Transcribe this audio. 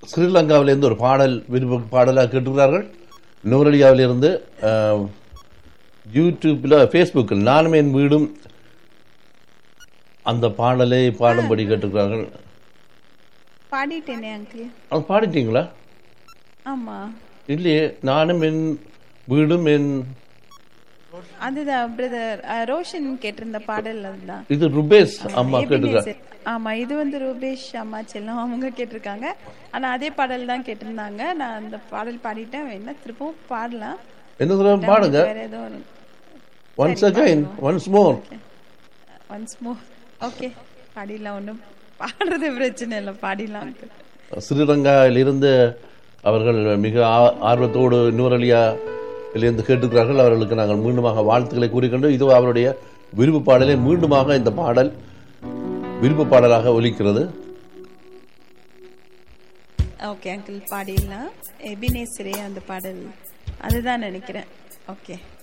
ஸ்ரீலங்காவிலிருந்து ஒரு பாடல் விருப்ப பாடலாக கேட்டுக்கிறார்கள் நூரலியாவிலிருந்து அஹ், யூடியூப்பில் ஃபேஸ்புக்கில் நானும் என் வீடும் அந்த பாடலை பாடும்படி கேட்டுக்கிறார்கள் பாடிட்டேனே அங்கிள் அது பாடிட்டீங்களா ஆமா இல்லையே நானும் என் வீடும் என் அதுதான் பிரதர் ரோஷன் கேட்டிருந்த பாடல் அதுதான் இது ருபேஸ் அம்மா கேட்டுக்கிறார் எபினேசர். ஆமா இது வந்து ரூபேஷ் அம்மா செல்லம் அவங்க கேட்டிருக்காங்க ஆனா அதே பாடல் தான் கேட்டிருந்தாங்க நான் அந்த பாடல் பாடிட்டேன் வேணா திருப்பவும் பாடலாம் என்ன சொல்ல பாடுங்க வேற ஏதோ once again once more once more okay பாடிடலாம் ஒன்றும் பாடுறது பிரச்சனை இல்லை பாடிடலாம் uncle. ஸ்ரீலங்காவிலிருந்து அவர்கள் மிக ஆ- ஆர்வத்தோடு நூரலியாவிலிருந்து கேட்டுக்கிறார்கள் அவர்களுக்கு நாங்கள் மீண்டுமாக வாழ்த்துக்களை கூறிக்கொண்டு இது அவருடைய விருப்பு பாடலை மீண்டுமாக இந்த பாடல் விருப்பு பாடலாக ஒலிக்கிறது ஓகே அங்கிள் பாடிடலாம் எபினேசரே அந்த பாடல் அதுதான் நினைக்கிறேன் ஓகே